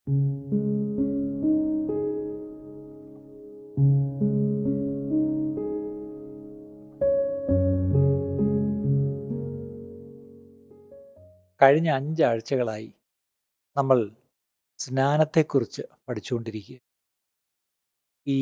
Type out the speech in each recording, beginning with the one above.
കഴിഞ്ഞ അഞ്ചാഴ്ചകളായി നമ്മൾ സ്നാനത്തെക്കുറിച്ച് പഠിച്ചുകൊണ്ടിരിക്കുക ഈ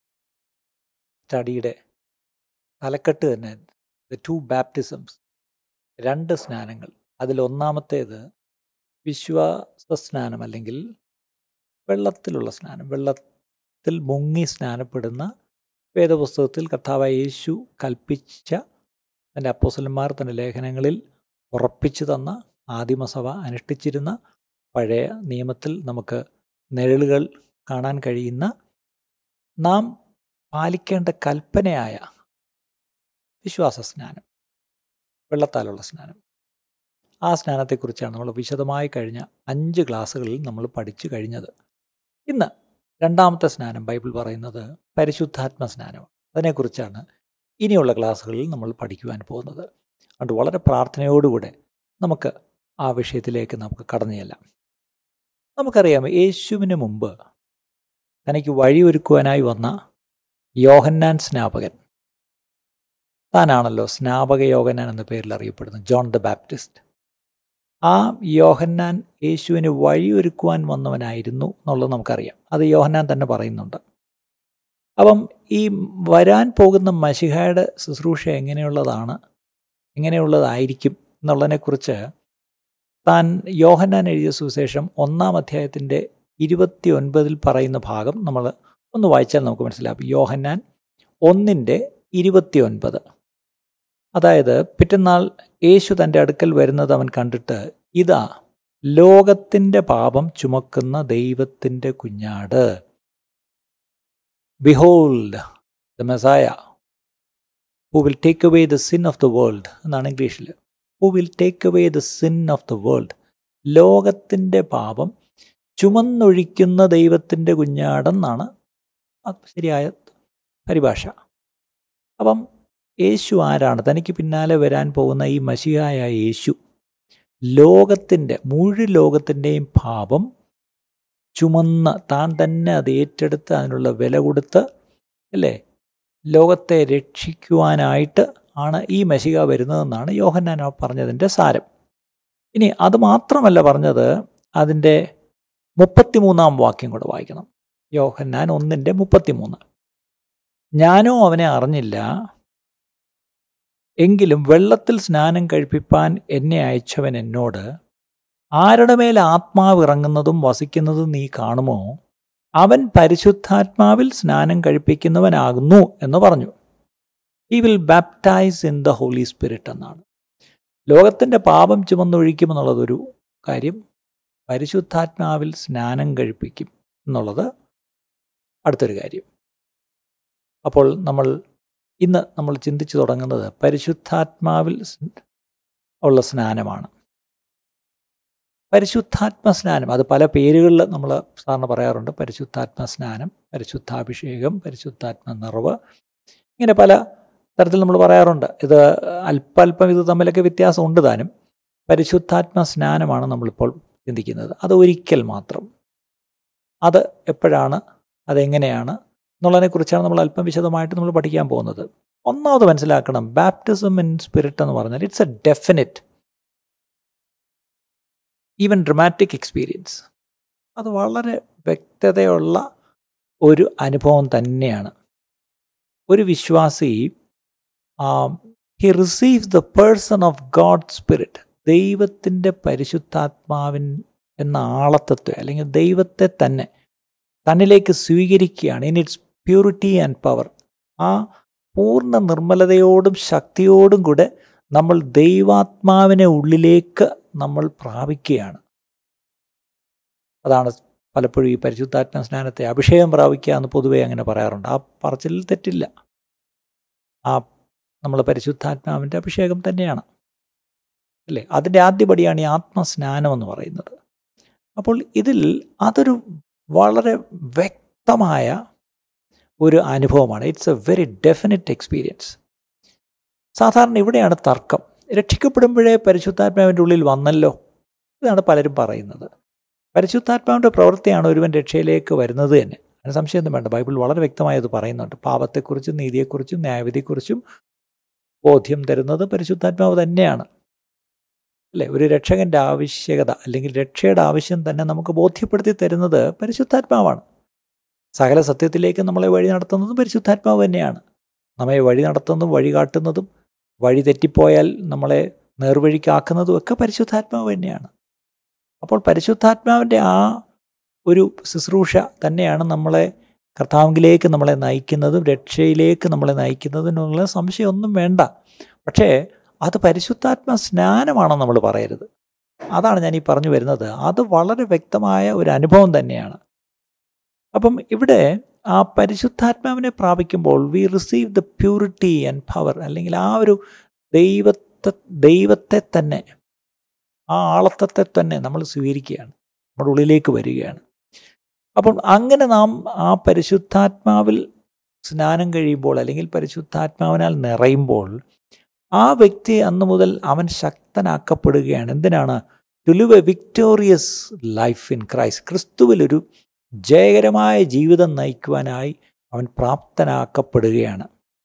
സ്റ്റഡിയുടെ തലക്കെട്ട് തന്നെ ദ ടു ബാപ്റ്റിസംസ് രണ്ട് സ്നാനങ്ങൾ അതിലൊന്നാമത്തേത് വിശ്വാസ സ്നാനം അല്ലെങ്കിൽ വെള്ളത്തിലുള്ള സ്നാനം വെള്ളത്തിൽ മുങ്ങി സ്നാനപ്പെടുന്ന വേദപുസ്തകത്തിൽ കർത്താവായ യേശു കൽപ്പിച്ച തൻ്റെ അപ്പോസലന്മാർ തൻ്റെ ലേഖനങ്ങളിൽ ഉറപ്പിച്ചു തന്ന ആദിമസഭ അനുഷ്ഠിച്ചിരുന്ന പഴയ നിയമത്തിൽ നമുക്ക് നിഴലുകൾ കാണാൻ കഴിയുന്ന നാം പാലിക്കേണ്ട കൽപ്പനയായ വിശ്വാസ സ്നാനം വെള്ളത്താലുള്ള സ്നാനം ആ സ്നാനത്തെക്കുറിച്ചാണ് നമ്മൾ വിശദമായി കഴിഞ്ഞ അഞ്ച് ക്ലാസ്സുകളിൽ നമ്മൾ പഠിച്ചു കഴിഞ്ഞത് ഇന്ന് രണ്ടാമത്തെ സ്നാനം ബൈബിൾ പറയുന്നത് പരിശുദ്ധാത്മ സ്നാനമാണ് അതിനെക്കുറിച്ചാണ് ഇനിയുള്ള ക്ലാസ്സുകളിൽ നമ്മൾ പഠിക്കുവാൻ പോകുന്നത് അതുകൊണ്ട് വളരെ പ്രാർത്ഥനയോടുകൂടെ നമുക്ക് ആ വിഷയത്തിലേക്ക് നമുക്ക് കടന്നു ചെല്ലാം നമുക്കറിയാം യേശുവിന് മുമ്പ് തനിക്ക് വഴിയൊരുക്കുവാനായി വന്ന യോഹന്നാൻ സ്നാപകൻ താനാണല്ലോ സ്നാപക യോഹന്നാൻ എന്ന പേരിൽ അറിയപ്പെടുന്നത് ജോൺ ദ ബാപ്റ്റിസ്റ്റ് ആ യോഹന്നാൻ യേശുവിന് വഴിയൊരുക്കുവാൻ വന്നവനായിരുന്നു എന്നുള്ളത് നമുക്കറിയാം അത് യോഹന്നാൻ തന്നെ പറയുന്നുണ്ട് അപ്പം ഈ വരാൻ പോകുന്ന മഷിഹയുടെ ശുശ്രൂഷ എങ്ങനെയുള്ളതാണ് എങ്ങനെയുള്ളതായിരിക്കും എന്നുള്ളതിനെക്കുറിച്ച് താൻ യോഹന്നാൻ എഴുതിയ സുവിശേഷം ഒന്നാം അധ്യായത്തിൻ്റെ ഇരുപത്തി ഒൻപതിൽ പറയുന്ന ഭാഗം നമ്മൾ ഒന്ന് വായിച്ചാൽ നമുക്ക് മനസ്സിലാവും യോഹന്നാൻ ഒന്നിൻ്റെ ഇരുപത്തി ഒൻപത് അതായത് പിറ്റന്നാൾ യേശു തൻ്റെ അടുക്കൽ വരുന്നത് അവൻ കണ്ടിട്ട് ഇതാ ലോകത്തിൻ്റെ പാപം ചുമക്കുന്ന ദൈവത്തിൻ്റെ കുഞ്ഞാട് behold the Messiah who will take away the sin of the world എന്നാണ് ഇംഗ്ലീഷിൽ who will take away the sin of the world ലോകത്തിൻ്റെ പാപം ചുമന്നൊഴിക്കുന്ന ദൈവത്തിൻ്റെ കുഞ്ഞാടെന്നാണ് ശരിയായ പരിഭാഷ അപ്പം യേശു ആരാണ് തനിക്ക് പിന്നാലെ വരാൻ പോകുന്ന ഈ മഷിയായ യേശു ലോകത്തിൻ്റെ മുഴു ലോകത്തിൻ്റെയും പാപം ചുമന്ന് താൻ തന്നെ അത് ഏറ്റെടുത്ത് അതിനുള്ള വില കൊടുത്ത് അല്ലേ ലോകത്തെ രക്ഷിക്കുവാനായിട്ട് ആണ് ഈ മഷിക വരുന്നതെന്നാണ് യോഹന്നാൻ പറഞ്ഞതിൻ്റെ സാരം ഇനി അത് മാത്രമല്ല പറഞ്ഞത് അതിൻ്റെ മുപ്പത്തിമൂന്നാം വാക്യം കൂടെ വായിക്കണം യോഹന്നാൻ ഒന്നിൻ്റെ മുപ്പത്തിമൂന്ന് ഞാനോ അവനെ അറിഞ്ഞില്ല എങ്കിലും വെള്ളത്തിൽ സ്നാനം കഴിപ്പിപ്പാൻ എന്നെ അയച്ചവൻ എന്നോട് ആരുടെ മേൽ ആത്മാവ് ഇറങ്ങുന്നതും വസിക്കുന്നതും നീ കാണുമോ അവൻ പരിശുദ്ധാത്മാവിൽ സ്നാനം കഴിപ്പിക്കുന്നവനാകുന്നു എന്ന് പറഞ്ഞു he will baptise in the Holy Spirit എന്നാണ് ലോകത്തിൻ്റെ പാപം ചുമന്നൊഴിക്കുമെന്നുള്ളതൊരു കാര്യം പരിശുദ്ധാത്മാവിൽ സ്നാനം കഴിപ്പിക്കും എന്നുള്ളത് അടുത്തൊരു കാര്യം അപ്പോൾ നമ്മൾ ഇന്ന് നമ്മൾ ചിന്തിച്ചു തുടങ്ങുന്നത് പരിശുദ്ധാത്മാവിൽ ഉള്ള സ്നാനമാണ് പരിശുദ്ധാത്മ സ്നാനം അത് പല പേരുകളിൽ നമ്മൾ സാറിന് പറയാറുണ്ട് പരിശുദ്ധാത്മ സ്നാനം പരിശുദ്ധാഭിഷേകം പരിശുദ്ധാത്മ നിറവ് ഇങ്ങനെ പല തരത്തിൽ നമ്മൾ പറയാറുണ്ട് ഇത് അല്പല്പം ഇത് തമ്മിലൊക്കെ വ്യത്യാസം ഉണ്ട് താനും പരിശുദ്ധാത്മ സ്നാനമാണ് നമ്മളിപ്പോൾ ചിന്തിക്കുന്നത് അത് ഒരിക്കൽ മാത്രം അത് എപ്പോഴാണ് അതെങ്ങനെയാണ് എന്നുള്ളതിനെക്കുറിച്ചാണ് നമ്മൾ അല്പം വിശദമായിട്ട് നമ്മൾ പഠിക്കാൻ പോകുന്നത് ഒന്നാമത് മനസ്സിലാക്കണം ബാപ്റ്റിസം ഇൻ സ്പിരിറ്റ് എന്ന് പറഞ്ഞാൽ it's a definite even dramatic experience അത് വളരെ വ്യക്തതയുള്ള ഒരു അനുഭവം തന്നെയാണ് ഒരു വിശ്വാസി he receives the person of God spirit ദൈവത്തിൻ്റെ പരിശുദ്ധാത്മാവിൻ എന്ന ആളത്തത്വം അല്ലെങ്കിൽ ദൈവത്തെ തന്നെ തന്നിലേക്ക് സ്വീകരിക്കുകയാണ് in it's purity and power ആ പൂർണ്ണ നിർമ്മലതയോടും ശക്തിയോടും കൂടെ നമ്മൾ ദൈവാത്മാവിനെ ഉള്ളിലേക്ക് നമ്മൾ പ്രാപിക്കുകയാണ് അതാണ് പലപ്പോഴും ഈ പരിശുദ്ധാത്മ സ്നാനത്തെ അഭിഷേകം പ്രാപിക്കുക എന്ന് പൊതുവേ അങ്ങനെ പറയാറുണ്ട് ആ പറച്ചിലിൽ തെറ്റില്ല ആ നമ്മൾ പരിശുദ്ധാത്മാവിൻ്റെ അഭിഷേകം തന്നെയാണ് അല്ലേ അതിൻ്റെ ആദ്യപടിയാണ് ഈ ആത്മസ്നാനം എന്ന് പറയുന്നത് അപ്പോൾ ഇതിൽ അതൊരു വളരെ വ്യക്തമായ ഒരു അനുഭവമാണ് it's a very definite experience സാധാരണ ഇവിടെയാണ് തർക്കം രക്ഷിക്കപ്പെടുമ്പോഴേ പരിശുദ്ധാത്മാവിൻ്റെ ഉള്ളിൽ വന്നല്ലോ ഇതാണ് പലരും പറയുന്നത് പരിശുദ്ധാത്മാവിൻ്റെ പ്രവൃത്തിയാണ് ഒരുവൻ രക്ഷയിലേക്ക് വരുന്നത് തന്നെ അതിന് സംശയമൊന്നും വേണ്ട ബൈബിൾ വളരെ വ്യക്തമായി അത് പറയുന്നുണ്ട് പാപത്തെക്കുറിച്ചും നീതിയെക്കുറിച്ചും ന്യായവിധിയെക്കുറിച്ചും ബോധ്യം തരുന്നത് പരിശുദ്ധാത്മാവ് തന്നെയാണ് അല്ലേ ഒരു രക്ഷകൻ്റെ ആവശ്യകത അല്ലെങ്കിൽ രക്ഷയുടെ ആവശ്യം തന്നെ നമുക്ക് ബോധ്യപ്പെടുത്തി തരുന്നത് പരിശുദ്ധാത്മാവാണ് സകല സത്യത്തിലേക്ക് നമ്മളെ വഴി നടത്തുന്നതും പരിശുദ്ധാത്മാവ് തന്നെയാണ് നമ്മെ വഴി നടത്തുന്നതും വഴി കാട്ടുന്നതും വഴി തെറ്റിപ്പോയാൽ നമ്മളെ നേർവഴിക്കാക്കുന്നതും ഒക്കെ പരിശുദ്ധാത്മാവ് തന്നെയാണ് അപ്പോൾ പരിശുദ്ധാത്മാവിൻ്റെ ആ ഒരു ശുശ്രൂഷ തന്നെയാണ് നമ്മളെ കർത്താവിലേക്ക് നമ്മളെ നയിക്കുന്നതും രക്ഷയിലേക്ക് നമ്മളെ നയിക്കുന്നതിനുള്ള സംശയമൊന്നും വേണ്ട പക്ഷേ അത് പരിശുദ്ധാത്മ സ്നാനമാണെന്ന് നമ്മൾ പറയരുത് അതാണ് ഞാൻ ഈ പറഞ്ഞു വരുന്നത് അത് വളരെ വ്യക്തമായ ഒരു അനുഭവം തന്നെയാണ് അപ്പം ഇവിടെ ആ പരിശുദ്ധാത്മാവിനെ പ്രാപിക്കുമ്പോൾ we receive the purity and power അല്ലെങ്കിൽ ആ ഒരു ദൈവത്തെ ദൈവത്തെ തന്നെ ആ ആളത്വത്തെ തന്നെ നമ്മൾ സ്വീകരിക്കുകയാണ് നമ്മുടെ ഉള്ളിലേക്ക് വരികയാണ് അപ്പം അങ്ങനെ നാം ആ പരിശുദ്ധാത്മാവിൽ സ്നാനം കഴിയുമ്പോൾ അല്ലെങ്കിൽ പരിശുദ്ധാത്മാവിനാൽ നിറയുമ്പോൾ ആ വ്യക്തി അന്നു മുതൽ അവൻ ശക്തനാക്കപ്പെടുകയാണ് എന്തിനാണ് to live a victorious life in Christ ക്രിസ്തുവിലൊരു ജയകരമായ ജീവിതം നയിക്കുവാനായി അവൻ പ്രാപ്തനാക്കപ്പെടുകയാണ്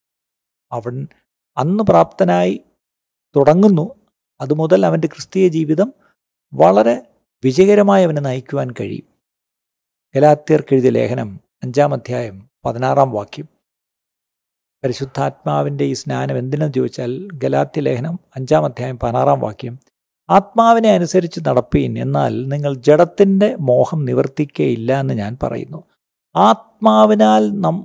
അവൻ അന്ന് പ്രാപ്തനായി തുടങ്ങുന്നു അതുമുതൽ അവൻ്റെ ക്രിസ്തീയ ജീവിതം വളരെ വിജയകരമായി അവനെ നയിക്കുവാൻ കഴിയും ഗലാത്യർക്ക് എഴുതിയ ലേഖനം അഞ്ചാം അധ്യായം പതിനാറാം വാക്യം പരിശുദ്ധാത്മാവിൻ്റെ ഈ സ്നാനം എന്തിനെന്ന് ചോദിച്ചാൽ ഗലാത്യ ലേഖനം അഞ്ചാം അധ്യായം പതിനാറാം വാക്യം ആത്മാവിനെ അനുസരിച്ച് നടപ്പീൻ എന്നാൽ നിങ്ങൾ ജഡത്തിൻ്റെ മോഹം നിവർത്തിക്കുകയില്ല എന്ന് ഞാൻ പറയുന്നു ആത്മാവിനാൽ നാം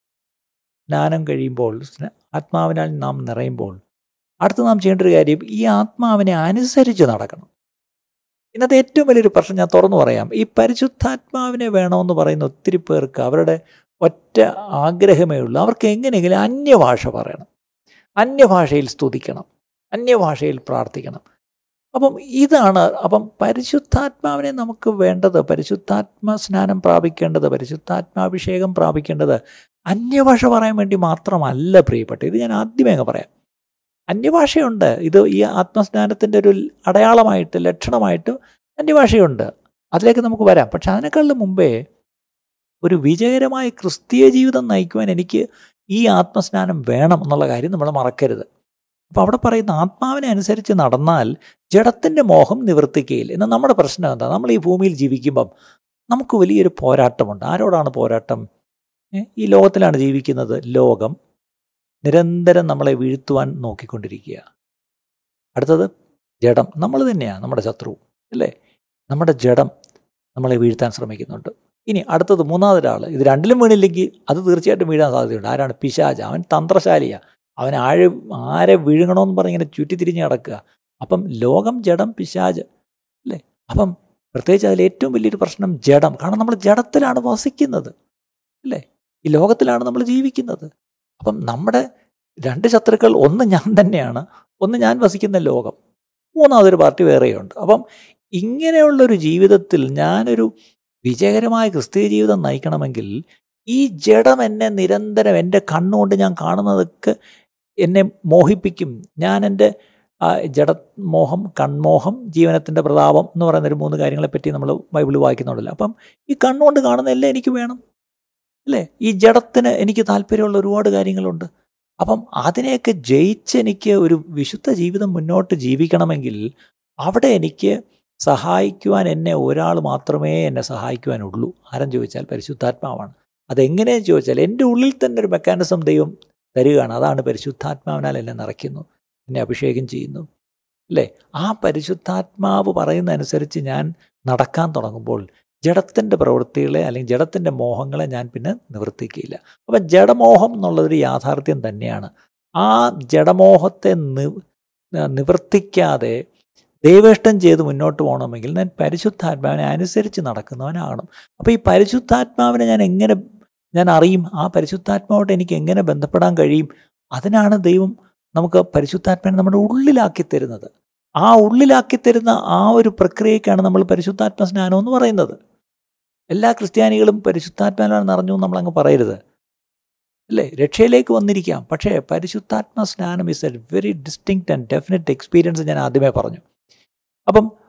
സ്നാനം കഴിയുമ്പോൾ ആത്മാവിനാൽ നാം നിറയുമ്പോൾ അടുത്ത് നാം ചെയ്യേണ്ട ഒരു കാര്യം ഈ ആത്മാവിനെ അനുസരിച്ച് നടക്കണം ഇന്നത്തെ ഏറ്റവും വലിയൊരു പ്രശ്നം ഞാൻ തുറന്നു പറയാം ഈ പരിശുദ്ധാത്മാവിനെ വേണമെന്ന് പറയുന്ന ഒത്തിരി പേർക്ക് അവരുടെ ഒറ്റ ആഗ്രഹമേ ഉള്ളൂ അവർക്ക് എങ്ങനെയെങ്കിലും അന്യഭാഷ പറയണം അന്യഭാഷയിൽ സ്തുതിക്കണം അന്യഭാഷയിൽ പ്രാർത്ഥിക്കണം അപ്പം ഇതാണ് അപ്പം പരിശുദ്ധാത്മാവിനെ നമുക്ക് വേണ്ടത് പരിശുദ്ധാത്മ സ്നാനം പ്രാപിക്കേണ്ടത് പരിശുദ്ധാത്മാഭിഷേകം പ്രാപിക്കേണ്ടത് അന്യഭാഷ പറയാൻ വേണ്ടി മാത്രമല്ല പ്രിയപ്പെട്ട ഇത് ഞാൻ ആദ്യമേ അങ്ങ് പറയാം അന്യഭാഷയുണ്ട് ഇത് ഈ ആത്മസ്നാനത്തിൻ്റെ ഒരു അടയാളമായിട്ട് ലക്ഷണമായിട്ട് അന്യഭാഷയുണ്ട് അതിലേക്ക് നമുക്ക് വരാം പക്ഷെ അതിനേക്കാളും മുമ്പേ ഒരു വിജയകരമായ ക്രിസ്തീയ ജീവിതം നയിക്കുവാൻ എനിക്ക് ഈ ആത്മസ്നാനം വേണം എന്നുള്ള കാര്യം നമ്മൾ മറക്കരുത് അപ്പോൾ അവിടെ പറയുന്ന ആത്മാവിനെ അനുസരിച്ച് നടന്നാൽ ജഡത്തിൻ്റെ മോഹം നിവർത്തിക്കുകയില്ല എന്നാൽ നമ്മുടെ പ്രശ്നം എന്താ നമ്മൾ ഈ ഭൂമിയിൽ ജീവിക്കുമ്പം നമുക്ക് വലിയൊരു പോരാട്ടമുണ്ട് ആരോടാണ് പോരാട്ടം ഈ ലോകത്തിലാണ് ജീവിക്കുന്നത് ലോകം നിരന്തരം നമ്മളെ വീഴ്ത്തുവാൻ നോക്കിക്കൊണ്ടിരിക്കുക അടുത്തത് ജഡം നമ്മൾ തന്നെയാണ് നമ്മുടെ ശത്രു അല്ലേ നമ്മുടെ ജഡം നമ്മളെ വീഴ്ത്താൻ ശ്രമിക്കുന്നുണ്ട് ഇനി അടുത്തത് മൂന്നാമതൊരാൾ ഇത് രണ്ടിലും വീണില്ലെങ്കിൽ അത് തീർച്ചയായിട്ടും വീഴാൻ സാധ്യതയുണ്ട് ആരാണ് പിശാജ് അവൻ തന്ത്രശാലിയാണ് അവൻ ആഴ ആരെ വീഴണമെന്ന് പറഞ്ഞ് ഇങ്ങനെ ചുറ്റിത്തിരിഞ്ഞ് കിടക്കുക അപ്പം ലോകം ജഡം പിശാജ് അല്ലേ അപ്പം പ്രത്യേകിച്ച് അതിൽ ഏറ്റവും വലിയൊരു പ്രശ്നം ജഡം കാരണം നമ്മൾ ജഡത്തിലാണ് വസിക്കുന്നത് അല്ലേ ഈ ലോകത്തിലാണ് നമ്മൾ ജീവിക്കുന്നത് അപ്പം നമ്മുടെ രണ്ട് ശത്രുക്കൾ ഒന്ന് ഞാൻ തന്നെയാണ് ഒന്ന് ഞാൻ വസിക്കുന്ന ലോകം മൂന്നാമതൊരു പാർട്ടി വേറെയുണ്ട് അപ്പം ഇങ്ങനെയുള്ളൊരു ജീവിതത്തിൽ ഞാനൊരു വിജയകരമായ ക്രിസ്തീയ ജീവിതം നയിക്കണമെങ്കിൽ ഈ ജഡം എന്നെ നിരന്തരം എൻ്റെ കണ്ണുകൊണ്ട് ഞാൻ കാണുന്നതൊക്കെ എന്നെ മോഹിപ്പിക്കും ഞാൻ എൻ്റെ ജഡമോഹം കൺമോഹം ജീവനത്തിൻ്റെ പ്രതാപം എന്ന് പറയുന്ന ഒരു മൂന്ന് കാര്യങ്ങളെപ്പറ്റി നമ്മൾ ബൈബിളിൽ വായിക്കുന്നുണ്ടല്ലോ അപ്പം ഈ കണ്ണുകൊണ്ട് കാണുന്നതെല്ലാം എനിക്ക് വേണം അല്ലേ ഈ ജഡത്തിന് എനിക്ക് താല്പര്യമുള്ള ഒരുപാട് കാര്യങ്ങളുണ്ട് അപ്പം അതിനെയൊക്കെ ജയിച്ച് എനിക്ക് ഒരു വിശുദ്ധ ജീവിതം മുന്നോട്ട് ജീവിക്കണമെങ്കിൽ അവിടെ എനിക്ക് സഹായിക്കുവാൻ എന്നെ ഒരാൾ മാത്രമേ എന്നെ സഹായിക്കുവാനുള്ളൂ ആരെന്ന് ചോദിച്ചാൽ പരിശുദ്ധാത്മാവാണ് അതെങ്ങനെയെന്ന് ചോദിച്ചാൽ എൻ്റെ ഉള്ളിൽ തന്നെ ഒരു മെക്കാനിസം ദൈവം തരികയാണ് അതാണ് പരിശുദ്ധാത്മാവിനാൽ എന്നെ നിറയ്ക്കുന്നു എന്നെ അഭിഷേകം ചെയ്യുന്നു അല്ലേ ആ പരിശുദ്ധാത്മാവ് പറയുന്ന അനുസരിച്ച് ഞാൻ നടക്കാൻ തുടങ്ങുമ്പോൾ ജഡത്തിൻ്റെ പ്രവൃത്തികളെ അല്ലെങ്കിൽ ജഡത്തിൻ്റെ മോഹങ്ങളെ ഞാൻ പിന്നെ നിവർത്തിക്കുകയില്ല അപ്പം ജഡമോഹം എന്നുള്ളതൊരു യാഥാർത്ഥ്യം തന്നെയാണ് ആ ജഡമോഹത്തെ നി നിവർത്തിക്കാതെ ദൈവേഷ്ടം ചെയ്ത് മുന്നോട്ട് പോകണമെങ്കിൽ ഞാൻ പരിശുദ്ധാത്മാവിനെ അനുസരിച്ച് നടക്കുന്നവനാകണം അപ്പോൾ ഈ പരിശുദ്ധാത്മാവിനെ ഞാൻ എങ്ങനെ ഞാൻ അറിയും ആ പരിശുദ്ധാത്മാവോട്ട് എനിക്ക് എങ്ങനെ ബന്ധപ്പെടാൻ കഴിയും അതിനാണ് ദൈവം നമുക്ക് പരിശുദ്ധാത്മാവിനെ നമ്മുടെ ഉള്ളിലാക്കി തരുന്നത് ആ ഉള്ളിലാക്കി തരുന്ന ആ ഒരു പ്രക്രിയക്കാണ് നമ്മൾ പരിശുദ്ധാത്മ സ്നാനം എന്ന് പറയുന്നത് എല്ലാ ക്രിസ്ത്യാനികളും പരിശുദ്ധാത്മാവിനാണ് നിറഞ്ഞു എന്ന് നമ്മളങ്ങ് പറയരുത് അല്ലേ രക്ഷയിലേക്ക് വന്നിരിക്കാം പക്ഷേ പരിശുദ്ധാത്മ സ്നാനം is a very distinct and definite experience ഞാൻ ആദ്യമേ പറഞ്ഞു അപ്പം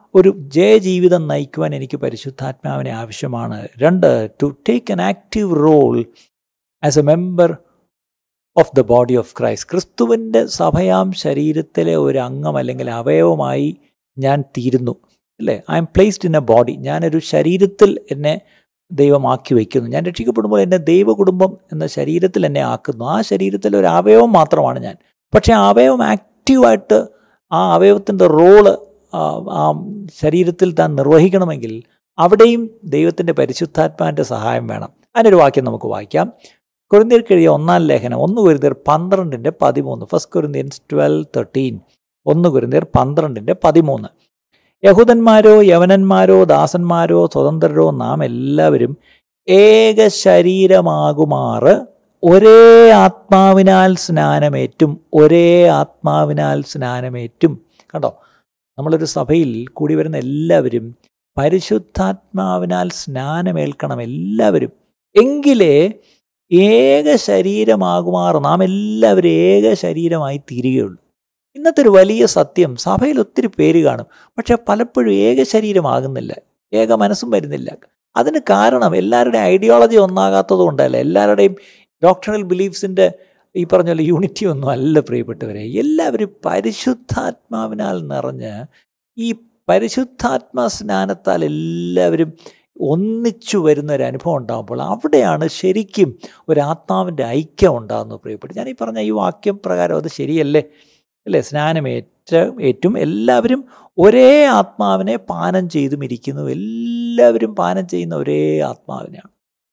ഒരു ജയജീവിതം നയിക്കുവാൻ എനിക്ക് പരിശുദ്ധാത്മാവിനെ ആവശ്യമാണ് രണ്ട് to take an active role as a member of the body of Christ ക്രിസ്തുവിൻ്റെ സഭയാം ശരീരത്തിലെ ഒരു അംഗം അല്ലെങ്കിൽ അവയവമായി ഞാൻ തീരുന്നു അല്ലേ I'm placed in a body ഞാനൊരു ശരീരത്തിൽ എന്നെ ദൈവമാക്കി വയ്ക്കുന്നു ഞാൻ രക്ഷിക്കപ്പെടുമ്പോൾ എന്നെ ദൈവകുടുംബം എന്ന ശരീരത്തിൽ എന്നെ ആക്കുന്നു ആ ശരീരത്തിൽ ഒരു അവയവം മാത്രമാണ് ഞാൻ പക്ഷേ ആ അവയവം ആക്റ്റീവായിട്ട് ആ അവയവത്തിൻ്റെ റോള് ആ ശരീരത്തിൽ താൻ നിർവഹിക്കണമെങ്കിൽ അവിടെയും ദൈവത്തിൻ്റെ പരിശുദ്ധാത്മാവിൻ്റെ സഹായം വേണം അതിനൊരു വാക്യം നമുക്ക് വായിക്കാം കൊരിന്തിയർ കഴിയ ഒന്നാം ലേഖനം ഒന്ന് കൊരിന്തിയർ പന്ത്രണ്ടിൻ്റെ പതിമൂന്ന് ഫസ്റ്റ് കൊരിന്ത്യൻസ് ട്വൽവ് തേർട്ടീൻ ഒന്ന് കൊരിന്തിയർ പന്ത്രണ്ടിൻ്റെ പതിമൂന്ന് യഹൂദന്മാരോ യവനന്മാരോ ദാസന്മാരോ സ്വതന്ത്രരോ നാം എല്ലാവരും ഏക ശരീരമാകുമാറ് ഒരേ ആത്മാവിനാൽ സ്നാനമേറ്റും ഒരേ ആത്മാവിനാൽ സ്നാനമേറ്റും കണ്ടോ നമ്മളൊരു സഭയിൽ കൂടി വരുന്ന എല്ലാവരും പരിശുദ്ധാത്മാവിനാൽ സ്നാനമേൽക്കണം എല്ലാവരും എങ്കിലേ ഏക ശരീരമാകുമാർ നാം എല്ലാവരും ഏക ശരീരമായി തീരുകയുള്ളൂ ഇന്നത്തെ ഒരു വലിയ സത്യം സഭയിൽ ഒത്തിരി പേര് കാണും പക്ഷെ പലപ്പോഴും ഏക ശരീരമാകുന്നില്ല ഏക മനസ്സും വരുന്നില്ല അതിന് കാരണം എല്ലാവരുടെയും ഐഡിയോളജി ഒന്നാകാത്തത് കൊണ്ടല്ല എല്ലാവരുടെയും ഡോക്ടറൽ ബിലീഫ്സിൻ്റെ ഈ പറഞ്ഞ പോലെ യൂണിറ്റി ഒന്നും അല്ല പ്രിയപ്പെട്ടവരെ എല്ലാവരും പരിശുദ്ധാത്മാവിനാൽ നിറഞ്ഞ് ഈ പരിശുദ്ധാത്മാ സ്നാനത്താൽ എല്ലാവരും ഒന്നിച്ചു വരുന്ന ഒരു അനുഭവം ഉണ്ടാകുമ്പോൾ അവിടെയാണ് ശരിക്കും ഒരു ആത്മാവിൻ്റെ ഐക്യം ഉണ്ടാകുന്നത് പ്രിയപ്പെട്ടു ഞാൻ ഈ പറഞ്ഞ ഈ വാക്യം പ്രകാരം അത് ശരിയല്ലേ അല്ലേ സ്നാനമേറ്റ ഏറ്റവും എല്ലാവരും ഒരേ ആത്മാവിനെ പാനം ചെയ്തും ഇരിക്കുന്നു എല്ലാവരും പാനം ചെയ്യുന്ന ഒരേ ആത്മാവിനെയാണ്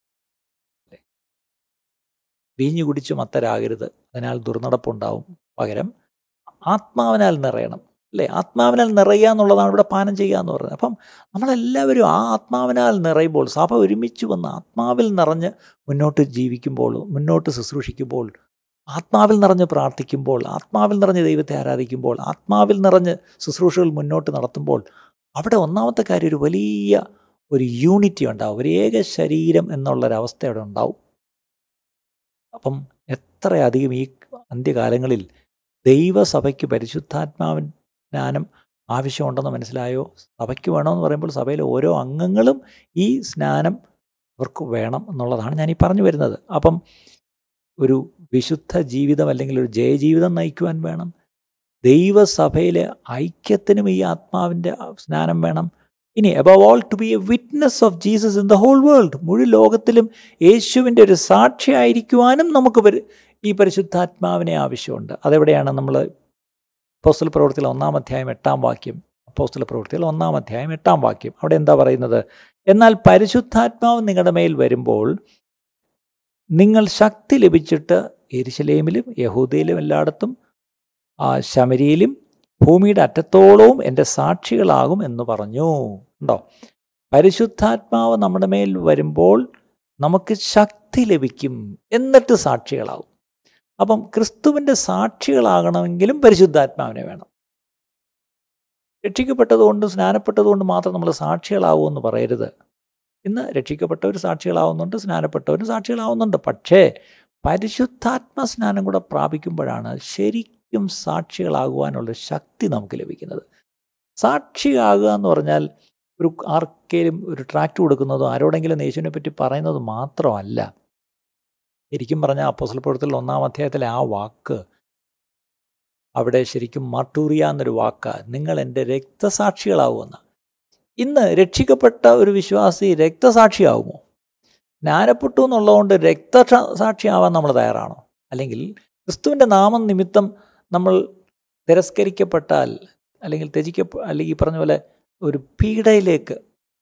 വീഞ്ഞു കുടിച്ച് മത്തരാകരുത് അതിനാൽ ദുർനടപ്പുണ്ടാവും പകരം ആത്മാവിനാൽ നിറയണം അല്ലേ ആത്മാവിനാൽ നിറയുക എന്നുള്ളതാണ് ഇവിടെ പാനം ചെയ്യുക എന്ന് പറയുന്നത് അപ്പം നമ്മളെല്ലാവരും ആ ആത്മാവിനാൽ നിറയുമ്പോൾ സഭ ഒരുമിച്ച് വന്ന് ആത്മാവിൽ നിറഞ്ഞ് മുന്നോട്ട് ജീവിക്കുമ്പോൾ മുന്നോട്ട് ശുശ്രൂഷിക്കുമ്പോൾ ആത്മാവിൽ നിറഞ്ഞ് പ്രാർത്ഥിക്കുമ്പോൾ ആത്മാവിൽ നിറഞ്ഞ് ദൈവത്തെ ആരാധിക്കുമ്പോൾ ആത്മാവിൽ നിറഞ്ഞ് ശുശ്രൂഷകൾ മുന്നോട്ട് നടത്തുമ്പോൾ അവിടെ ഒന്നാമത്തെ കാര്യം ഒരു വലിയ ഒരു യൂണിറ്റി ഉണ്ടാവും ഒരു ഏക ശരീരം എന്നുള്ളൊരവസ്ഥ അവിടെ ഉണ്ടാവും അപ്പം എത്രയധികം ഈ അന്ത്യകാലങ്ങളിൽ ദൈവസഭയ്ക്ക് പരിശുദ്ധാത്മാവിൻ ജ്ഞാനം ആവശ്യമുണ്ടെന്ന് മനസ്സിലായോ സഭയ്ക്ക് വേണമെന്ന് പറയുമ്പോൾ സഭയിലെ ഓരോ അംഗങ്ങളും ഈ സ്നാനം അവർക്ക് വേണം എന്നുള്ളതാണ് ഞാൻ ഈ പറഞ്ഞു വരുന്നത് അപ്പം ഒരു വിശുദ്ധ ജീവിതം അല്ലെങ്കിൽ ഒരു ജയജീവിതം നയിക്കുവാൻ വേണം ദൈവസഭയിലെ ഐക്യത്തിനും ഈ ആത്മാവിൻ്റെ സ്നാനം വേണം ഇനി above all to be a witness of Jesus in the whole world മുഴു ലോകത്തിലും യേശുവിൻ്റെ ഒരു സാക്ഷിയായിരിക്കുവാനും നമുക്ക് ഈ പരിശുദ്ധാത്മാവിനെ ആവശ്യമുണ്ട് അതെവിടെയാണ് നമ്മൾ അപ്പോസ്തല പ്രവൃത്തിയിൽ ഒന്നാം അധ്യായം എട്ടാം വാക്യം അപ്പോസ്തല പ്രവൃത്തിയിൽ ഒന്നാം അധ്യായം എട്ടാം വാക്യം അവിടെ എന്താ പറയുന്നത് എന്നാൽ പരിശുദ്ധാത്മാവ് നിങ്ങളുടെ മേൽ വരുമ്പോൾ നിങ്ങൾ ശക്തി ലഭിച്ചിട്ട് എരിശലേമിലും യഹൂദയിലും എല്ലായിടത്തും ശമരിയിലും ഭൂമിയുടെ അറ്റത്തോളവും എൻ്റെ സാക്ഷികളാകും എന്ന് പറഞ്ഞു ഉണ്ടോ പരിശുദ്ധാത്മാവ് നമ്മുടെ മേൽ വരുമ്പോൾ നമുക്ക് ശക്തി ലഭിക്കും എന്നിട്ട് സാക്ഷികളാവും അപ്പം ക്രിസ്തുവിൻ്റെ സാക്ഷികളാകണമെങ്കിലും പരിശുദ്ധാത്മാവിനെ വേണം രക്ഷിക്കപ്പെട്ടതുകൊണ്ട് സ്നാനപ്പെട്ടതുകൊണ്ട് മാത്രം നമ്മൾ സാക്ഷികളാവുമെന്ന് പറയരുത് ഇന്ന് രക്ഷിക്കപ്പെട്ടവർ സാക്ഷികളാവുന്നുണ്ട് സ്നാനപ്പെട്ടവരും സാക്ഷികളാവുന്നുണ്ട് പക്ഷേ പരിശുദ്ധാത്മ സ്നാനം കൂടെ പ്രാപിക്കുമ്പോഴാണ് ശരിക്കും സാക്ഷികളാകുവാനുള്ള ശക്തി നമുക്ക് ലഭിക്കുന്നത് സാക്ഷിയാകുക എന്ന് പറഞ്ഞാൽ ഒരു ആർക്കെങ്കിലും ഒരു ട്രാക്ട് കൊടുക്കുന്നതോ ആരോടെങ്കിലും യേശുവിനെ പറ്റി പറയുന്നത് മാത്രമല്ല ശരിക്കും പറഞ്ഞാൽ അപ്പോസൽ പ്രവർത്തനത്തിൽ ഒന്നാം അധ്യായത്തിലെ ആ വാക്ക് അവിടെ ശരിക്കും മട്ടൂറിയ എന്നൊരു വാക്ക് നിങ്ങൾ എൻ്റെ രക്തസാക്ഷികളാവുമെന്ന് ഇന്ന് രക്ഷിക്കപ്പെട്ട ഒരു വിശ്വാസി രക്തസാക്ഷിയാവുമോ ജ്ഞാനപ്പെട്ടു എന്നുള്ളതുകൊണ്ട് രക്തസാക്ഷിയാവാൻ നമ്മൾ തയ്യാറാണോ അല്ലെങ്കിൽ ക്രിസ്തുവിൻ്റെ നാമം നിമിത്തം നമ്മൾ തിരസ്കരിക്കപ്പെട്ടാൽ അല്ലെങ്കിൽ ത്യജിക്ക അല്ലെങ്കിൽ ഈ പറഞ്ഞ പോലെ ഒരു പീഡയിലേക്ക്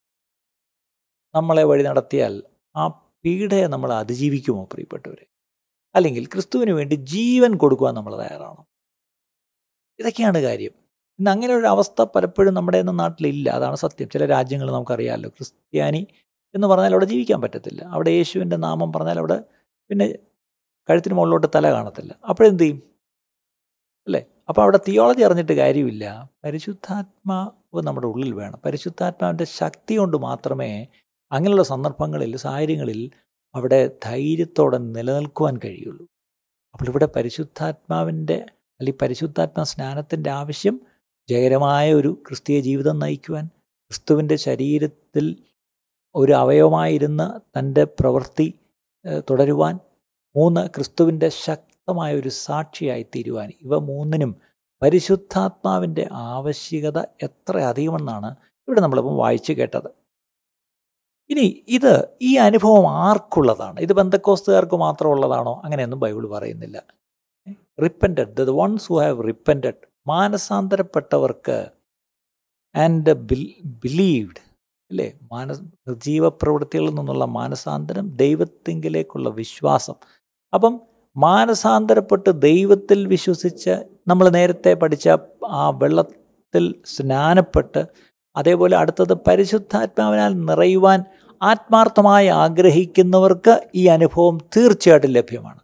നമ്മളെ വഴി നടത്തിയാൽ ആ പീഡയെ നമ്മൾ അതിജീവിക്കുമോ പ്രിയപ്പെട്ടവരെ അല്ലെങ്കിൽ ക്രിസ്തുവിന് വേണ്ടി ജീവൻ കൊടുക്കുവാൻ നമ്മൾ തയ്യാറാണോ ഇതൊക്കെയാണ് കാര്യം ഇന്ന് അങ്ങനെ ഒരു അവസ്ഥ പലപ്പോഴും നമ്മുടെ നാട്ടിലില്ല അതാണ് സത്യം ചില രാജ്യങ്ങൾ നമുക്കറിയാമല്ലോ ക്രിസ്ത്യാനി എന്ന് പറഞ്ഞാൽ അവിടെ ജീവിക്കാൻ പറ്റത്തില്ല അവിടെ യേശുവിൻ്റെ നാമം പറഞ്ഞാൽ അവിടെ പിന്നെ കഴുത്തിന് മുകളിലോട്ട് തല കാണത്തില്ല അപ്പോഴെന്ത് ചെയ്യും അല്ലേ അപ്പോൾ അവിടെ തിയോളജി അറിഞ്ഞിട്ട് കാര്യമില്ല പരിശുദ്ധാത്മാവ് നമ്മുടെ ഉള്ളിൽ വേണം പരിശുദ്ധാത്മാവിൻ്റെ ശക്തി കൊണ്ട് മാത്രമേ അങ്ങനെയുള്ള സന്ദർഭങ്ങളിൽ സാഹചര്യങ്ങളിൽ അവിടെ ധൈര്യത്തോടെ നിലനിൽക്കുവാൻ കഴിയുള്ളൂ അപ്പോൾ ഇവിടെ പരിശുദ്ധാത്മാവിൻ്റെ അല്ലെങ്കിൽ പരിശുദ്ധാത്മാ സ്നാനത്തിൻ്റെ ആവശ്യം ജയകരമായ ഒരു ക്രിസ്തീയ ജീവിതം നയിക്കുവാൻ ക്രിസ്തുവിൻ്റെ ശരീരത്തിൽ ഒരു അവയവമായിരുന്ന തൻ്റെ പ്രവൃത്തി ഏഹ്, തുടരുവാൻ മൂന്ന് ക്രിസ്തുവിൻ്റെ ശക്തമായ ഒരു സാക്ഷിയായി തീരുവാൻ ഇവ മൂന്നിനും പരിശുദ്ധാത്മാവിൻ്റെ ആവശ്യകത എത്ര അധികമെന്നാണ് ഇവിടെ നമ്മളിപ്പം വായിച്ചു കേട്ടത് ഇനി ഇത് ഈ അനുഭവം ആർക്കുള്ളതാണ് ഇത് ബന്ധക്കോസ്തുകാർക്ക് മാത്രമുള്ളതാണോ അങ്ങനെയൊന്നും ബൈബിൾ പറയുന്നില്ല repented the ones who have repented മാനസാന്തരപ്പെട്ടവർക്ക് ആൻഡ് ബിലീവ്ഡ് അല്ലേ മാനസ് നിർജീവ പ്രവൃത്തികളിൽ നിന്നുള്ള മാനസാന്തരം ദൈവത്തിങ്കിലേക്കുള്ള വിശ്വാസം അപ്പം മാനസാന്തരപ്പെട്ട് ദൈവത്തിൽ വിശ്വസിച്ച് നമ്മൾ നേരത്തെ പഠിച്ച ആ വെള്ളത്തിൽ സ്നാനപ്പെട്ട് അതേപോലെ അടുത്തത് പരിശുദ്ധാത്മാവിനാൽ നിറയുവാൻ ആത്മാർത്ഥമായി ആഗ്രഹിക്കുന്നവർക്ക് ഈ അനുഭവം തീർച്ചയായിട്ടും ലഭ്യമാണ്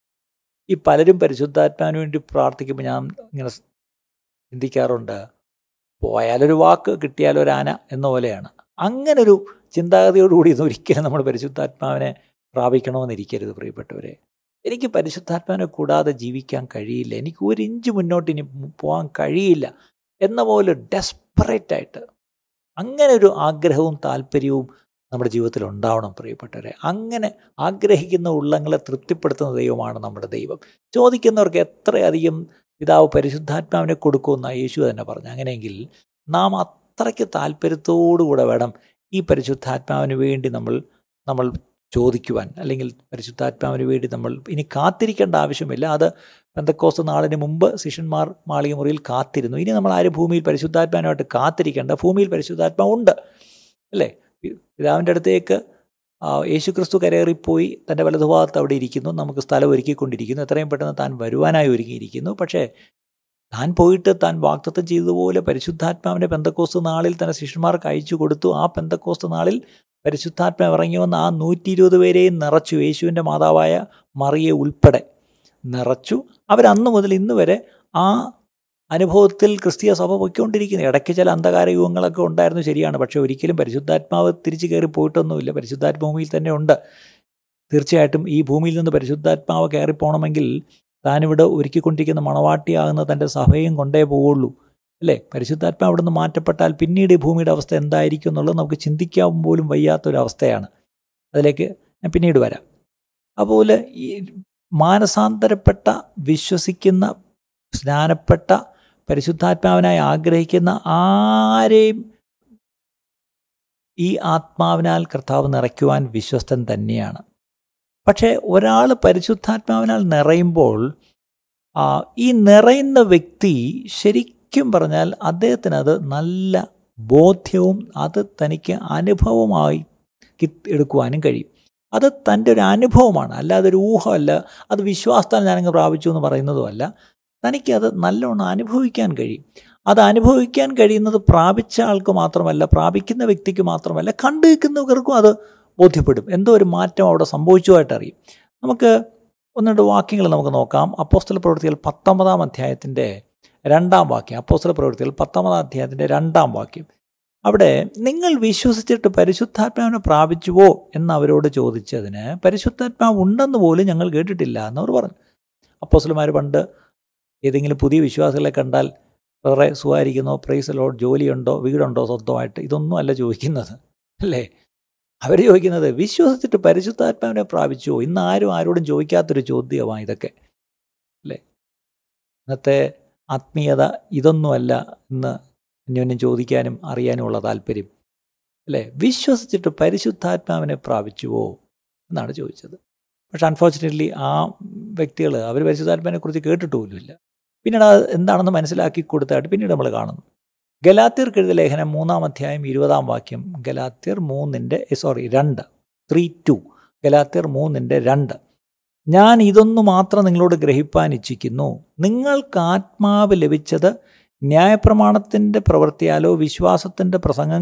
ഈ പലരും പരിശുദ്ധാത്മാവിന് വേണ്ടി പ്രാർത്ഥിക്കുമ്പോൾ ഞാൻ ഇങ്ങനെ ചിന്തിക്കാറുണ്ട് പോയാലൊരു വാക്ക് കിട്ടിയാലൊരു ആന എന്ന പോലെയാണ് അങ്ങനൊരു ചിന്താഗതിയോടുകൂടി ഇത് ഒരിക്കലും നമ്മൾ പരിശുദ്ധാത്മാവിനെ പ്രാപിക്കണമെന്നിരിക്കരുത് പ്രിയപ്പെട്ടവരെ എനിക്ക് പരിശുദ്ധാത്മാവിനെ കൂടാതെ ജീവിക്കാൻ കഴിയില്ല എനിക്ക് ഒരു ഇഞ്ച് മുന്നോട്ട് ഇനി പോകാൻ കഴിയില്ല എന്ന പോലെ ഡെസ്പറേറ്റ് ആയിട്ട് അങ്ങനെ ഒരു ആഗ്രഹവും താല്പര്യവും നമ്മുടെ ജീവിതത്തിൽ ഉണ്ടാവണം പ്രിയപ്പെട്ടവരെ അങ്ങനെ ആഗ്രഹിക്കുന്ന ഉള്ളങ്ങളെ തൃപ്തിപ്പെടുത്തുന്ന ദൈവമാണ് നമ്മുടെ ദൈവം ചോദിക്കുന്നവർക്ക് എത്രയധികം പിതാവ് പരിശുദ്ധാത്മാവിനെ കൊടുക്കുമെന്ന യേശു തന്നെ പറഞ്ഞു അങ്ങനെയെങ്കിൽ നാം അത്രയ്ക്ക് താല്പര്യത്തോടുകൂടെ വേണം ഈ പരിശുദ്ധാത്മാവിന് വേണ്ടി നമ്മൾ നമ്മൾ ചോദിക്കുവാൻ അല്ലെങ്കിൽ പരിശുദ്ധാത്മാവിന് വേണ്ടി നമ്മൾ ഇനി കാത്തിരിക്കേണ്ട ആവശ്യമില്ല അത് പെന്തക്കോസ്ത് നാളിന് മുമ്പ് ശിഷ്യന്മാർ മാളിക മുറിയിൽ കാത്തിരുന്നു ഇനി നമ്മൾ ആരും ഭൂമിയിൽ പരിശുദ്ധാത്മാവിനായിട്ട് കാത്തിരിക്കേണ്ട ഭൂമിയിൽ പരിശുദ്ധാത്മാവ് ഉണ്ട് അല്ലേ പിതാവിൻ്റെ അടുത്തേക്ക് ആ, യേശുക്രിസ്തു കരയേറിപ്പോയി തൻ്റെ വലതുഭാഗത്ത് അവിടെ ഇരിക്കുന്നു നമുക്ക് സ്ഥലം ഒരുക്കിക്കൊണ്ടിരിക്കുന്നു എത്രയും പെട്ടെന്ന് താൻ വരുവാനായി ഒരുങ്ങിയിരിക്കുന്നു പക്ഷേ താൻ പോയിട്ട് താൻ വാക്തത്വം ചെയ്തതുപോലെ പരിശുദ്ധാത്മാവിനെ പെന്തക്കോസ്ത് നാളിൽ തൻ്റെ ശിഷ്യന്മാർക്ക് അയച്ചു കൊടുത്തു ആ പെന്തക്കോസ്ത് നാളിൽ പരിശുദ്ധാത്മാവ് ഇറങ്ങി വന്ന ആ നൂറ്റി ഇരുപത് പേരെയും നിറച്ചു യേശുവിൻ്റെ മാതാവായ മറിയെ ഉൾപ്പെടെ നിറച്ചു അവരന്ന് മുതൽ ഇന്ന് വരെ ആ അനുഭവത്തിൽ ക്രിസ്തീയ സഭ പൊയ്ക്കൊണ്ടിരിക്കുന്നു ഇടയ്ക്ക് ചില അന്ധകാര യുഗങ്ങളൊക്കെ ഉണ്ടായിരുന്നു ശരിയാണ് പക്ഷേ ഒരിക്കലും പരിശുദ്ധാത്മാവ് തിരിച്ചു കയറി പോയിട്ടൊന്നുമില്ല പരിശുദ്ധാത്മഭൂമിയിൽ തന്നെ ഉണ്ട് തീർച്ചയായിട്ടും ഈ ഭൂമിയിൽ നിന്ന് പരിശുദ്ധാത്മാവ് കയറിപ്പോണമെങ്കിൽ താനിവിടെ ഒരുക്കിക്കൊണ്ടിരിക്കുന്ന മണവാട്ടിയാകുന്ന തൻ്റെ സഭയും കൊണ്ടേ പോവുള്ളൂ അല്ലേ പരിശുദ്ധാത്മാവ് അവിടെ നിന്ന് മാറ്റപ്പെട്ടാൽ പിന്നീട് ഈ ഭൂമിയുടെ അവസ്ഥ എന്തായിരിക്കും എന്നുള്ളത് നമുക്ക് ചിന്തിക്കാൻ പോലും വയ്യാത്തൊരവസ്ഥയാണ് അതിലേക്ക് ഞാൻ പിന്നീട് വരാം അതുപോലെ ഈ മാനസാന്തരപ്പെട്ട വിശ്വസിക്കുന്ന സ്നാനപ്പെട്ട പരിശുദ്ധാത്മാവിനായി ആഗ്രഹിക്കുന്ന ആരെയും ഈ ആത്മാവിനാൽ കർത്താവ് നിറയ്ക്കുവാൻ വിശ്വസ്തൻ തന്നെയാണ് പക്ഷേ ഒരാൾ പരിശുദ്ധാത്മാവിനാൽ നിറയുമ്പോൾ ആ, ഈ നിറയുന്ന വ്യക്തി ശരിക്കും പറഞ്ഞാൽ അദ്ദേഹത്തിന് അത് നല്ല ബോധ്യവും അത് തനിക്ക് അനുഭവമായി കി- എടുക്കുവാനും കഴിയും അത് തൻ്റെ ഒരു അനുഭവമാണ് അല്ലാതെ ഒരു ഊഹമല്ല അത് വിശ്വാസത്താൽ ഞാനങ്ങ് പ്രാപിച്ചു എന്ന് പറയുന്നതുമല്ല തനിക്കത് നല്ലോണം അനുഭവിക്കാൻ കഴിയും അത് അനുഭവിക്കാൻ കഴിയുന്നത് പ്രാപിച്ച ആൾക്ക് മാത്രമല്ല പ്രാപിക്കുന്ന വ്യക്തിക്ക് മാത്രമല്ല കണ്ടു നിൽക്കുന്നവർക്കും അത് ബോധ്യപ്പെടും എന്തോ ഒരു മാറ്റം അവിടെ സംഭവിച്ചതായിട്ട് അറിയും നമുക്ക് ഒന്ന് രണ്ട് വാക്യങ്ങൾ നമുക്ക് നോക്കാം അപ്പോസ്തല പ്രവൃത്തികൾ പത്തൊമ്പതാം അധ്യായത്തിൻ്റെ രണ്ടാം വാക്യം അപ്പോസ്തല പ്രവൃത്തികൾ പത്തൊമ്പതാം അധ്യായത്തിൻ്റെ രണ്ടാം വാക്യം അവിടെ നിങ്ങൾ വിശ്വസിച്ചിട്ട് പരിശുദ്ധാത്മാവിനെ പ്രാപിച്ചുവോ എന്ന് അവരോട് ചോദിച്ചതിന് പരിശുദ്ധാത്മാവ് ഉണ്ടെന്ന് പോലും ഞങ്ങൾ കേട്ടിട്ടില്ല എന്നവർ പറഞ്ഞു അപ്പോസ്തലന്മാർ പണ്ട് ഏതെങ്കിലും പുതിയ വിശ്വാസികളെ കണ്ടാൽ വേറെ സുഖമായിരിക്കുന്നോ പ്രൈസ് ലോഡ് ജോലിയുണ്ടോ വീടുണ്ടോ സ്വന്തമായിട്ട് ഇതൊന്നും അല്ല ചോദിക്കുന്നത് അല്ലേ അവർ ചോദിക്കുന്നത് വിശ്വസിച്ചിട്ട് പരിശുദ്ധാത്മാവിനെ പ്രാപിച്ചുവോ ഇന്ന് ആരും ആരോടും ചോദിക്കാത്തൊരു ചോദ്യമാണ് ഇതൊക്കെ അല്ലേ ഇന്നത്തെ ആത്മീയത ഇതൊന്നുമല്ല ഇന്ന് അന്യോന്യം ചോദിക്കാനും അറിയാനുമുള്ള താല്പര്യം അല്ലേ വിശ്വസിച്ചിട്ട് പരിശുദ്ധാത്മാവിനെ പ്രാപിച്ചുവോ എന്നാണ് ചോദിച്ചത് പക്ഷെ അൺഫോർച്ചുനേറ്റ്ലി ആ വ്യക്തികൾ അവർ പരിശുദ്ധാത്മാവിനെ കുറിച്ച് കേട്ടിട്ടുമില്ല പിന്നീട് അത് എന്താണെന്ന് മനസ്സിലാക്കി കൊടുത്തായിട്ട് പിന്നീട് നമ്മൾ കാണുന്നു ഗലാത്യർക്ക് എഴുതിയ ലേഖനം മൂന്നാം അധ്യായം ഇരുപതാം വാക്യം ഗലാത്യർ മൂന്നിൻ്റെ സോറി രണ്ട് ത്രീ ടു ഗലാത്യർ മൂന്നിൻ്റെ രണ്ട് ഞാൻ ഇതൊന്നു മാത്രം നിങ്ങളോട് ഗ്രഹിപ്പാൻ ഇച്ഛിക്കുന്നു നിങ്ങൾക്ക് ആത്മാവ് ലഭിച്ചത് ന്യായപ്രമാണത്തിൻ്റെ പ്രവൃത്തിയാലോ വിശ്വാസത്തിൻ്റെ പ്രസംഗം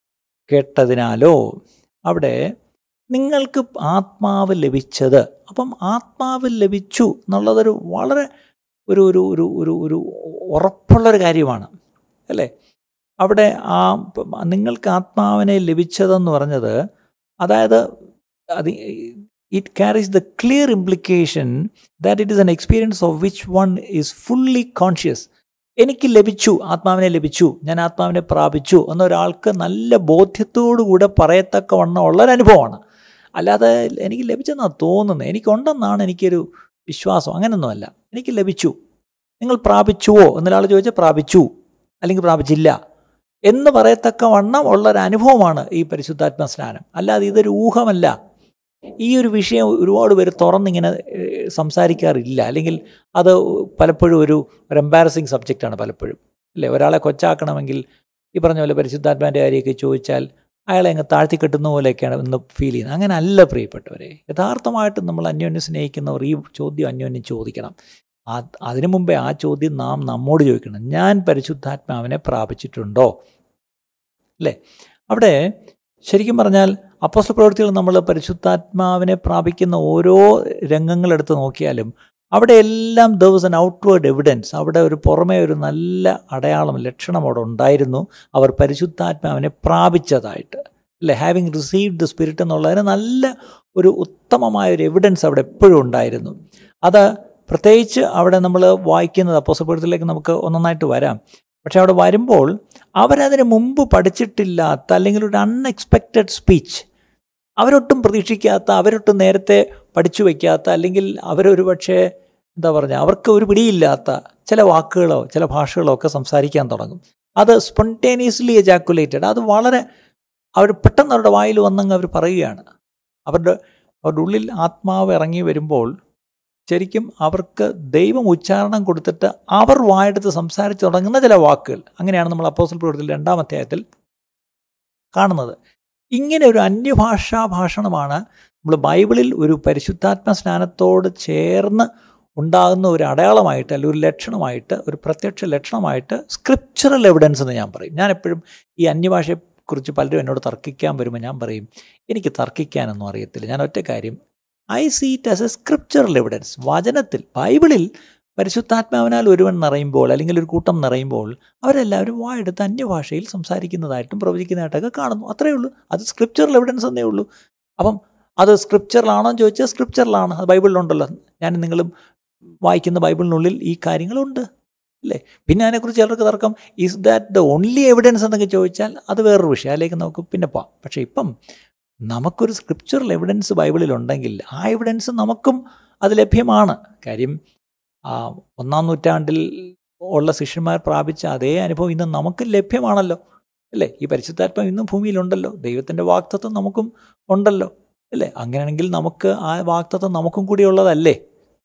കേട്ടതിനാലോ അവിടെ നിങ്ങൾക്ക് ആത്മാവ് ലഭിച്ചത് അപ്പം ആത്മാവ് ലഭിച്ചു എന്നുള്ളതൊരു വളരെ ഒരു ഒരു ഒരു ഒരു ഒരു ഉറപ്പുള്ളൊരു കാര്യമാണ് അല്ലേ അവിടെ ആ പ- നിങ്ങൾക്ക് ആത്മാവിനെ ലഭിച്ചതെന്ന് പറഞ്ഞത് അതായത് അത് it carries the clear implication that it is an experience of which one is fully conscious എനിക്ക് ലഭിച്ചു ആത്മാവിനെ ലഭിച്ചു ഞാൻ ആത്മാവിനെ പ്രാപിച്ചു എന്നൊരാൾക്ക് നല്ല ബോധ്യത്തോടുകൂടെ പറയത്തക്കവണ്ണം ഉള്ളൊരനുഭവമാണ് അല്ലാതെ എനിക്ക് ലഭിച്ചെന്നാണ് തോന്നുന്നത് എനിക്കുണ്ടെന്നാണ് എനിക്കൊരു വിശ്വാസം അങ്ങനെയൊന്നുമല്ല എനിക്ക് ലഭിച്ചു നിങ്ങൾ പ്രാപിച്ചുവോ എന്നൊരാൾ ചോദിച്ചാൽ പ്രാപിച്ചു അല്ലെങ്കിൽ പ്രാപിച്ചില്ല എന്ന് പറയത്തക്ക വണ്ണം ഉള്ളൊരു അനുഭവമാണ് ഈ പരിശുദ്ധാത്മ സ്നാനം അല്ലാതെ ഇതൊരു ഊഹമല്ല ഈ ഒരു വിഷയം ഒരുപാട് പേര് തുറന്നിങ്ങനെ ഏഹ്, സംസാരിക്കാറില്ല അല്ലെങ്കിൽ അത് പലപ്പോഴും ഒരു ഒരു എംബാരസിങ് സബ്ജക്റ്റാണ് പലപ്പോഴും അല്ലേ ഒരാളെ കൊച്ചാക്കണമെങ്കിൽ ഈ പറഞ്ഞ പോലെ പരിശുദ്ധാത്മാൻ്റെ കാര്യമൊക്കെ ചോദിച്ചാൽ അയാളെ അങ്ങ് താഴ്ത്തി കെട്ടുന്ന പോലെയൊക്കെയാണ് ഇന്ന് ഫീൽ ചെയ്യുന്നത് അങ്ങനെ അല്ല പ്രിയപ്പെട്ടവരെ യഥാർത്ഥമായിട്ട് നമ്മൾ അന്യോന്യം സ്നേഹിക്കുന്നവർ ഈ ചോദ്യം അന്യോന്യം ചോദിക്കണം ആ അതിനു മുമ്പേ ആ ചോദ്യം നാം നമ്മോട് ചോദിക്കണം ഞാൻ പരിശുദ്ധാത്മാവിനെ പ്രാപിച്ചിട്ടുണ്ടോ അല്ലേ അവിടെ ശരിക്കും പറഞ്ഞാൽ അപ്പോസ്തല പ്രവൃത്തികൾ നമ്മൾ പരിശുദ്ധാത്മാവിനെ പ്രാപിക്കുന്ന ഓരോ രംഗങ്ങളെടുത്ത് നോക്കിയാലും അവിടെ എല്ലാം there was an outward evidence അവിടെ ഒരു പുറമേ ഒരു നല്ല അടയാളം ലക്ഷണം അവിടെ ഉണ്ടായിരുന്നു അവർ പരിശുദ്ധാത്മാവിനെ പ്രാപിച്ചതായിട്ട് അല്ലേ ഹാവിങ് റിസീവ്ഡ് ദ സ്പിരിറ്റ് എന്നുള്ളതിന് നല്ല ഒരു ഉത്തമമായ ഒരു എവിഡൻസ് അവിടെ എപ്പോഴും ഉണ്ടായിരുന്നു അത് പ്രത്യേകിച്ച് അവിടെ നമ്മൾ വായിക്കുന്നത് അപ്പോസപ്പെടുത്തിലേക്ക് നമുക്ക് ഒന്നൊന്നായിട്ട് വരാം പക്ഷെ അവിടെ വരുമ്പോൾ അവരതിന് മുമ്പ് പഠിച്ചിട്ടില്ലാത്ത അല്ലെങ്കിൽ ഒരു അൺഎക്സ്പെക്റ്റഡ് സ്പീച്ച് അവരൊട്ടും പ്രതീക്ഷിക്കാത്ത അവരൊട്ടും നേരത്തെ പഠിച്ചു വയ്ക്കാത്ത അല്ലെങ്കിൽ അവരൊരു പക്ഷേ എന്താ പറയുക അവർക്ക് ഒരു പിടിയില്ലാത്ത ചില വാക്കുകളോ ചില ഭാഷകളോ ഒക്കെ സംസാരിക്കാൻ തുടങ്ങും അത് സ്പോണ്ടേനിയസ്ലി എജാക്കുലേറ്റഡ് അത് വളരെ അവർ പെട്ടെന്ന് അവരുടെ വായിൽ വന്നങ്ങ് അവർ പറയുകയാണ് അവരുടെ അവരുടെ ഉള്ളിൽ ആത്മാവ് ഇറങ്ങി വരുമ്പോൾ ശരിക്കും അവർക്ക് ദൈവം ഉച്ചാരണം കൊടുത്തിട്ട് അവർ വായെടുത്ത് സംസാരിച്ച് തുടങ്ങുന്ന ചില വാക്കുകൾ അങ്ങനെയാണ് നമ്മൾ അപ്പോസൽ പ്രവൃത്തിയിൽ രണ്ടാം അധ്യായത്തിൽ കാണുന്നത് ഇങ്ങനെ ഒരു അന്യഭാഷാ ഭാഷണമാണ് നമ്മൾ ബൈബിളിൽ ഒരു പരിശുദ്ധാത്മ സ്നാനത്തോട് ചേർന്ന് ഉണ്ടാകുന്ന ഒരു അടയാളമായിട്ട് അല്ലെങ്കിൽ ഒരു ലക്ഷണമായിട്ട് ഒരു പ്രത്യക്ഷ ലക്ഷണമായിട്ട് സ്ക്രിപ്ചറൽ എവിഡൻസ് എന്ന് ഞാൻ പറയും ഞാൻ എപ്പോഴും ഈ അന്യഭാഷയെക്കുറിച്ച് പലരും എന്നോട് തർക്കിക്കാൻ വരുമ്പോൾ ഞാൻ പറയും എനിക്ക് തർക്കിക്കാനൊന്നും അറിയത്തില്ല ഞാൻ ഒറ്റ കാര്യം I see it as a scriptural evidence വചനത്തിൽ ബൈബിളിൽ പരിശുദ്ധാത്മാവിനാൽ ഒരുവൻ നിറയുമ്പോൾ അല്ലെങ്കിൽ ഒരു കൂട്ടം നിറയുമ്പോൾ അവരെല്ലാവരും വായെടുത്ത് അന്യഭാഷയിൽ സംസാരിക്കുന്നതായിട്ടും പ്രവചിക്കുന്നതായിട്ടൊക്കെ കാണുന്നു അത്രയേ ഉള്ളൂ അത് സ്ക്രിപ്ചറൽ എവിഡൻസ് എന്നേ ഉള്ളൂ അപ്പം അത് സ്ക്രിപ്ചറിലാണോ എന്ന് ചോദിച്ചാൽ സ്ക്രിപ്ചറിലാണ് അത് ബൈബിളിലുണ്ടല്ലോ ഞാൻ നിങ്ങളും വായിക്കുന്ന ബൈബിളിനുള്ളിൽ ഈ കാര്യങ്ങളുണ്ട് അല്ലേ പിന്നെ അതിനെക്കുറിച്ച് ചിലർക്ക് തർക്കം is that the only evidence എന്നൊക്കെ ചോദിച്ചാൽ അത് വേറൊരു വിഷയം അതിലേക്ക് നമുക്ക് പിന്നെ പോവാം പക്ഷേ ഇപ്പം നമുക്കൊരു സ്ക്രിപ്ചറൽ എവിഡൻസ് ബൈബിളിലുണ്ടെങ്കിൽ ആ എവിഡൻസ് നമുക്കും അത് ലഭ്യമാണ് കാര്യം ആ, ഒന്നാം നൂറ്റാണ്ടിൽ ഉള്ള ശിഷ്യന്മാർ പ്രാപിച്ച അതേ അനുഭവം ഇന്ന് നമുക്ക് ലഭ്യമാണല്ലോ അല്ലേ ഈ പരിശുദ്ധാത്മം ഇന്നും ഭൂമിയിലുണ്ടല്ലോ ദൈവത്തിൻ്റെ വാക്തത്വം നമുക്കും ഉണ്ടല്ലോ അല്ലേ അങ്ങനെയാണെങ്കിൽ നമുക്ക് ആ വാക്തത്വം നമുക്കും കൂടി ഉള്ളതല്ലേ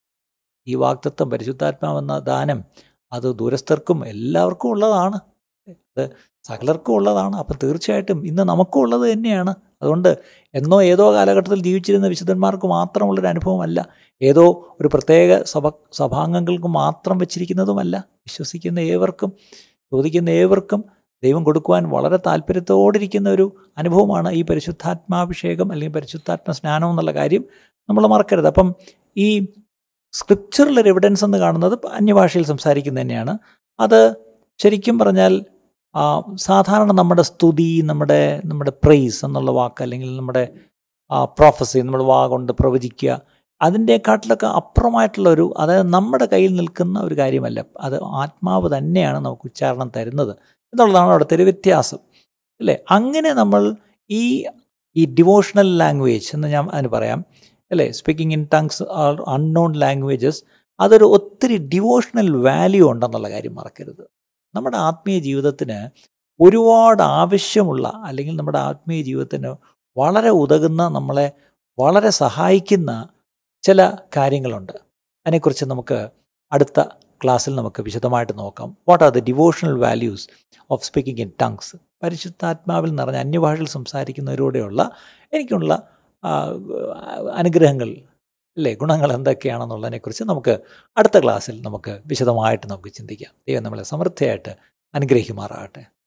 ഈ വാക്തത്വം പരിശുദ്ധാത്മാവെന്ന ദാനം അത് ദൂരസ്ഥർക്കും എല്ലാവർക്കും ഉള്ളതാണ് അത് സകലർക്കും ഉള്ളതാണ് അപ്പം തീർച്ചയായിട്ടും ഇന്ന് നമുക്കും ഉള്ളത് തന്നെയാണ് അതുകൊണ്ട് എന്നോ ഏതോ കാലഘട്ടത്തിൽ ജീവിച്ചിരുന്ന വിശുദ്ധന്മാർക്ക് മാത്രമുള്ളൊരു അനുഭവമല്ല ഏതോ ഒരു പ്രത്യേക സഭ സഭാംഗങ്ങൾക്ക് മാത്രം വെച്ചിരിക്കുന്നതുമല്ല വിശ്വസിക്കുന്ന ഏവർക്കും ചോദിക്കുന്ന ഏവർക്കും ദൈവം കൊടുക്കുവാൻ വളരെ താല്പര്യത്തോടിരിക്കുന്ന ഒരു അനുഭവമാണ് ഈ പരിശുദ്ധാത്മാഭിഷേകം അല്ലെങ്കിൽ പരിശുദ്ധാത്മ സ്നാനം എന്നുള്ള കാര്യം നമ്മൾ മറക്കരുത് അപ്പം ഈ സ്ക്രിപ്ചറൽ ഒരു എവിഡൻസ് എന്ന് കാണുന്നത് അന്യഭാഷയിൽ സംസാരിക്കുന്നത് തന്നെയാണ് അത് ശരിക്കും പറഞ്ഞാൽ ആ, സാധാരണ നമ്മുടെ സ്തുതി നമ്മുടെ നമ്മുടെ പ്രൈസ് എന്നുള്ള വാക്ക് അല്ലെങ്കിൽ നമ്മുടെ പ്രോഫസി നമ്മുടെ വാ കൊണ്ട് പ്രവചിക്കുക അതിൻ്റെക്കാട്ടിലൊക്കെ അപ്പുറമായിട്ടുള്ള ഒരു അതായത് നമ്മുടെ കയ്യിൽ നിൽക്കുന്ന ഒരു കാര്യമല്ല അത് ആത്മാവ് തന്നെയാണ് നമുക്ക് ഉച്ചാരണം തരുന്നത് എന്നുള്ളതാണ് അവിടുത്തെ ഒരു വ്യത്യാസം അല്ലേ അങ്ങനെ നമ്മൾ ഈ ഈ ഡിവോഷണൽ ലാംഗ്വേജ് എന്ന് ഞാൻ അതിന് പറയാം അല്ലേ speaking in tongues are unknown languages അതൊരു ഒത്തിരി ഡിവോഷണൽ വാല്യൂ ഉണ്ടെന്നുള്ള കാര്യം മറക്കരുത് നമ്മുടെ ആത്മീയ ജീവിതത്തിന് ഒരുപാട് ആവശ്യമുള്ള അല്ലെങ്കിൽ നമ്മുടെ ആത്മീയ ജീവിതത്തിന് വളരെ ഉതകുന്ന നമ്മളെ വളരെ സഹായിക്കുന്ന ചില കാര്യങ്ങളുണ്ട് അതിനെക്കുറിച്ച് നമുക്ക് അടുത്ത ക്ലാസ്സിൽ നമുക്ക് വിശദമായിട്ട് നോക്കാം what are the devotional values of speaking in tongues പരിശുദ്ധാത്മാവിൽ നിറഞ്ഞ അന്യഭാഷയിൽ സംസാരിക്കുന്നവരോടെയുള്ള എനിക്കുള്ള ആ, അനുഗ്രഹങ്ങൾ അല്ലേ ഗുണങ്ങൾ എന്തൊക്കെയാണെന്നുള്ളതിനെക്കുറിച്ച് നമുക്ക് അടുത്ത ക്ലാസ്സിൽ നമുക്ക് വിശദമായിട്ട് നമുക്ക് ചിന്തിക്കാം ദൈവം നമ്മളെ സമൃദ്ധിയായിട്ട് അനുഗ്രഹിക്കുമാറാകട്ടെ